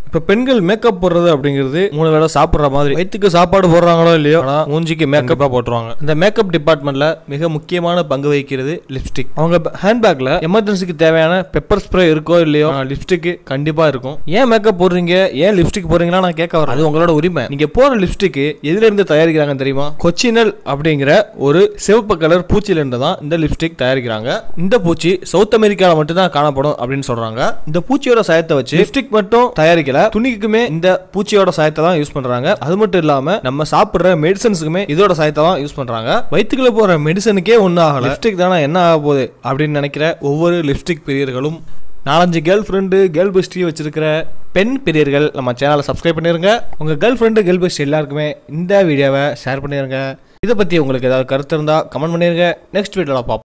இப்போ பெண்கள் மேக்கப் போடுறது அப்படிங்கிறது மூணு வேளை சாப்பிட்ற மாதிரி வயிற்றுக்கு சாப்பாடு போடுறாங்களோ இல்லையோ ஆனால் மூஞ்சிக்கு மேக்கப்பாக போட்டுருவாங்க இந்த மேக்கப் டிபார்ட்மெண்ட்ல மிக முக்கியமான பங்கு வகிக்கிறது லிப்ஸ்டிக் அவங்க ஹேண்ட்பேக்ல எமர்ஜென்சிக்கு தேவையான பெப்பர் ஸ்ப்ரே இருக்கோ இல்லையோ லிப்ஸ்டிக் கண்டிப்பா இருக்கும் ஏன் மேக்கப் போடுறீங்க ஏன் லிப்ஸ்டிக் போடுறீங்களா நான் கேட்க வரேன் அது உங்களோட உரிமை நீங்க போற லிப்ஸ்டிக் எதுல இருந்து தயாரிக்கிறாங்க தெரியுமா கொச்சினல் அப்படிங்கிற ஒரு சிவப்பு கலர் பூச்சில இருந்து தான் இந்த லிப்ஸ்டிக் தயாரிக்கிறாங்க இந்த பூச்சி சவுத் அமெரிக்கால மட்டும் தான் காணப்படும் அப்படின்னு சொல்றாங்க இந்த பூச்சியோட சாயத்தை வச்சு லிப்ஸ்டிக் மட்டும் தயாரிக்கல துணிக்குமே இந்த பூச்சியோட சாயத்தை தான் யூஸ் பண்றாங்க அது மட்டும் இல்லாம நம்ம சாப்பிடுற மெடிசன்ஸுக்குமே இதோட சாயத்தை தான் யூஸ் பண்றாங்க வயிற்றுக்குள்ள போற மெடிசனுக்கே ஒன்றும் ஆகல லிப்ஸ்டிக் தானே என்ன ஆக போகுது அப்படின்னு நினைக்கிற ஒவ்வொரு லிப்ஸ்டிக் பிரியர்களும் நாலஞ்சு கேர்ள் ஃப்ரெண்டு கேர்ள் பெஸ்டி வச்சிருக்கிற பெண் பிரியர்கள் நம்ம சேனலை சப்ஸ்கிரைப் பண்ணிருங்க உங்க கேர்ள் ஃப்ரெண்டு கேர்ள் பெஸ்ட் எல்லாருக்குமே இந்த வீடியோவை ஷேர் பண்ணிருங்க இதை பத்தி உங்களுக்கு ஏதாவது கருத்து இருந்தால் கமெண்ட் பண்ணிருங்க நெக்ஸ்ட் வீடியோவில் பார்ப்போம்